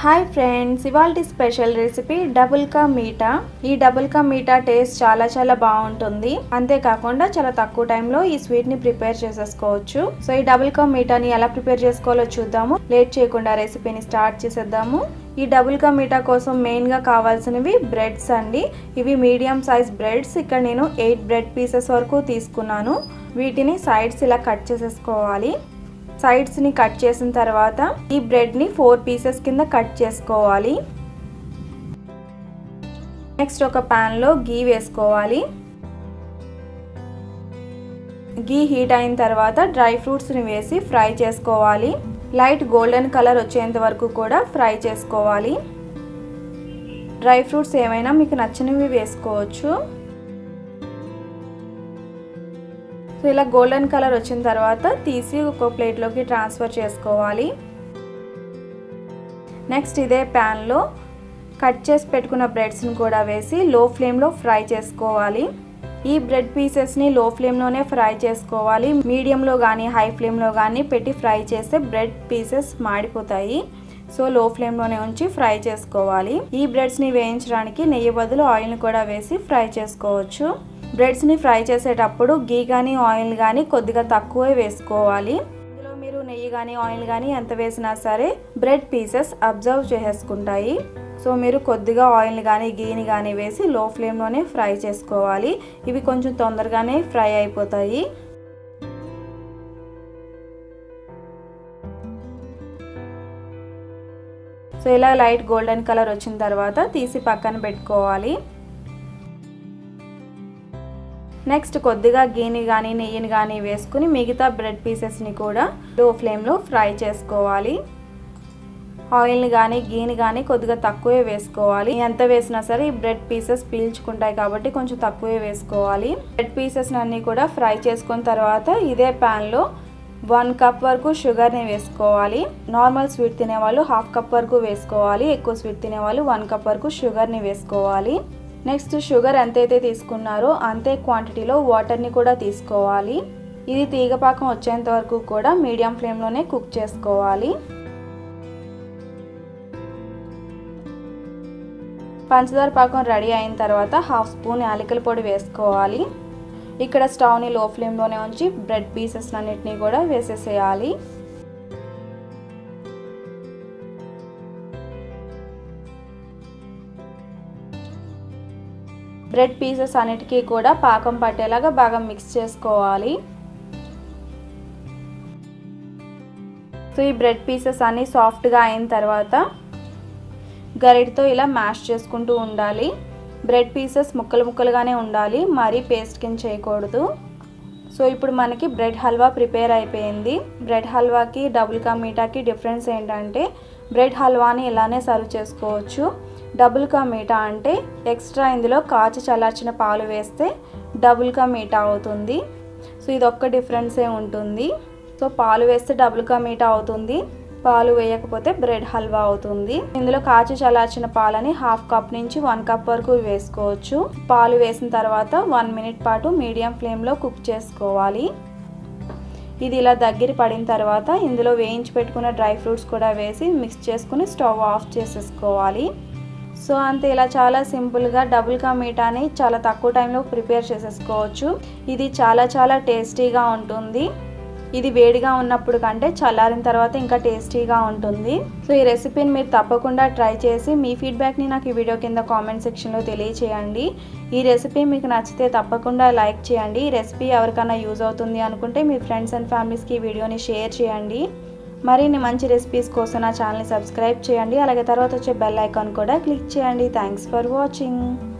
hi friends ఇవాళ special recipe double ka meetha ఈ double ka మీఠా taste చాలా చాలా బాగుంటుంది అంతేకాకుండా చాలా తక్కువ టైంలో ఈ స్వీట్ ని ప్రిపేర్ చేసేసుకోవచ్చు సో ఈ డబుల్ కా మీఠాని ఎలా ప్రిపేర్ చేసుకోవాలో చూద్దాము లేట్ చేయకుండా రెసిపీని స్టార్ట్ చేసేద్దాము ఈ డబుల్ కా మీఠా కోసం మెయిన్గా కావాల్సినవి బ్రెడ్స్ అండి ఇవి మీడియం సైజ్ బ్రెడ్స్ ఇక్కడ నేను ఎయిట్ బ్రెడ్ పీసెస్ వరకు తీసుకున్నాను వీటిని సైడ్స్ ఇలా కట్ చేసేసుకోవాలి సైడ్స్ని కట్ చేసిన తర్వాత ఈ బ్రెడ్ని ఫోర్ పీసెస్ కింద కట్ చేసుకోవాలి నెక్స్ట్ ఒక ప్యాన్లో గీ వేసుకోవాలి గీ హీట్ అయిన తర్వాత డ్రై ఫ్రూట్స్ని వేసి ఫ్రై చేసుకోవాలి లైట్ గోల్డెన్ కలర్ వచ్చేంత వరకు కూడా ఫ్రై చేసుకోవాలి డ్రై ఫ్రూట్స్ ఏమైనా మీకు నచ్చినవి వేసుకోవచ్చు సో ఇలా గోల్డెన్ కలర్ వచ్చిన తర్వాత తీసి ఒక ప్లేట్లోకి ట్రాన్స్ఫర్ చేసుకోవాలి నెక్స్ట్ ఇదే ప్యాన్లో కట్ చేసి పెట్టుకున్న బ్రెడ్స్ని కూడా వేసి లో ఫ్లేమ్లో ఫ్రై చేసుకోవాలి ఈ బ్రెడ్ పీసెస్ని లో ఫ్లేమ్లోనే ఫ్రై చేసుకోవాలి మీడియంలో కానీ హై ఫ్లేమ్లో కానీ పెట్టి ఫ్రై చేస్తే బ్రెడ్ పీసెస్ మాడిపోతాయి సో లో ఫ్లేమ్లోనే ఉంచి ఫ్రై చేసుకోవాలి ఈ బ్రెడ్స్ని వేయించడానికి నెయ్యి బదులు ఆయిల్ని కూడా వేసి ఫ్రై చేసుకోవచ్చు బ్రెడ్స్ని ఫ్రై చేసేటప్పుడు గీ కానీ ఆయిల్ కానీ కొద్దిగా తక్కువే వేసుకోవాలి ఇందులో మీరు నెయ్యి కానీ ఆయిల్ కానీ ఎంత వేసినా సరే బ్రెడ్ పీసెస్ అబ్జర్వ్ చేసేసుకుంటాయి సో మీరు కొద్దిగా ఆయిల్ కానీ గీని కానీ వేసి లో ఫ్లేమ్లోనే ఫ్రై చేసుకోవాలి ఇవి కొంచెం తొందరగానే ఫ్రై అయిపోతాయి సో ఇలా లైట్ గోల్డెన్ కలర్ వచ్చిన తర్వాత తీసి పక్కన పెట్టుకోవాలి నెక్స్ట్ కొద్దిగా గీని కానీ నెయ్యిని కానీ వేసుకుని మిగతా బ్రెడ్ పీసెస్ని కూడా లో ఫ్లేమ్లో ఫ్రై చేసుకోవాలి ఆయిల్ని కానీ గీని కానీ కొద్దిగా తక్కువే వేసుకోవాలి ఎంత వేసినా సరే ఈ బ్రెడ్ పీసెస్ పీల్చుకుంటాయి కాబట్టి కొంచెం తక్కువే వేసుకోవాలి బ్రెడ్ పీసెస్ అన్నీ కూడా ఫ్రై చేసుకున్న తర్వాత ఇదే ప్యాన్లో వన్ కప్ వరకు షుగర్ని వేసుకోవాలి నార్మల్ స్వీట్ తినేవాళ్ళు హాఫ్ కప్ వరకు వేసుకోవాలి ఎక్కువ స్వీట్ తినేవాళ్ళు వన్ కప్ వరకు షుగర్ని వేసుకోవాలి నెక్స్ట్ షుగర్ ఎంతైతే తీసుకున్నారో అంతే క్వాంటిటీలో వాటర్ని కూడా తీసుకోవాలి ఇది తీగపాకం వచ్చేంత వరకు కూడా మీడియం ఫ్లేమ్లోనే కుక్ చేసుకోవాలి పంచదార పాకం రెడీ అయిన తర్వాత హాఫ్ స్పూన్ యాలకుల పొడి వేసుకోవాలి ఇక్కడ స్టవ్ని లో ఫ్లేమ్లోనే ఉంచి బ్రెడ్ పీసెస్ అన్నిటినీ కూడా వేసేసేయాలి బ్రెడ్ పీసెస్ అన్నిటికీ కూడా పాకం పట్టేలాగా బాగా మిక్స్ చేసుకోవాలి సో ఈ బ్రెడ్ పీసెస్ అన్నీ సాఫ్ట్గా అయిన తర్వాత గరిటతో ఇలా మ్యాష్ చేసుకుంటూ ఉండాలి బ్రెడ్ పీసెస్ ముక్కలు ముక్కలుగానే ఉండాలి మరీ పేస్ట్ కింద చేయకూడదు సో ఇప్పుడు మనకి బ్రెడ్ హల్వా ప్రిపేర్ అయిపోయింది బ్రెడ్ హల్వాకి డబుల్ కా మీఠాకి డిఫరెన్స్ ఏంటంటే బ్రెడ్ హల్వాని ఇలానే సర్వ్ చేసుకోవచ్చు డబుల్ కా మీఠా అంటే ఎక్స్ట్రా ఇందులో కాచి చల్లార్చిన పాలు వేస్తే డబుల్ కా మీఠా అవుతుంది సో ఇది ఒక్క డిఫరెన్సే ఉంటుంది సో పాలు వేస్తే డబుల్ కా మీఠా అవుతుంది పాలు వేయకపోతే బ్రెడ్ హల్వా అవుతుంది ఇందులో కాచి చల్లార్చిన పాలని హాఫ్ కప్ నుంచి వన్ కప్ వరకు వేసుకోవచ్చు పాలు వేసిన తర్వాత వన్ మినిట్ పాటు మీడియం ఫ్లేమ్లో కుక్ చేసుకోవాలి ఇది ఇలా దగ్గర పడిన తర్వాత ఇందులో వేయించి పెట్టుకున్న డ్రై ఫ్రూట్స్ కూడా వేసి మిక్స్ చేసుకుని స్టవ్ ఆఫ్ చేసేసుకోవాలి సో అంతే ఇలా చాలా సింపుల్గా డబుల్ కా మీఠాని చాలా తక్కువ టైంలో ప్రిపేర్ చేసేసుకోవచ్చు ఇది చాలా చాలా టేస్టీగా ఉంటుంది ఇది వేడిగా ఉన్నప్పుడు కంటే చల్లారిన తర్వాత ఇంకా టేస్టీగా ఉంటుంది సో ఈ రెసిపీని మీరు తప్పకుండా ట్రై చేసి మీ ఫీడ్బ్యాక్ని నాకు ఈ వీడియో కింద కామెంట్ సెక్షన్లో తెలియచేయండి ఈ రెసిపీ మీకు నచ్చితే తప్పకుండా లైక్ చేయండి ఈ రెసిపీ ఎవరికైనా యూజ్ అవుతుంది అనుకుంటే మీ ఫ్రెండ్స్ అండ్ ఫ్యామిలీస్కి ఈ వీడియోని షేర్ చేయండి మరిన్ని మంచి రెసిపీస్ కోసం నా ఛానల్ని సబ్స్క్రైబ్ చేయండి అలాగే తర్వాత వచ్చే బెల్ ఐకాన్ కూడా క్లిక్ చేయండి థ్యాంక్స్ ఫర్ వాచింగ్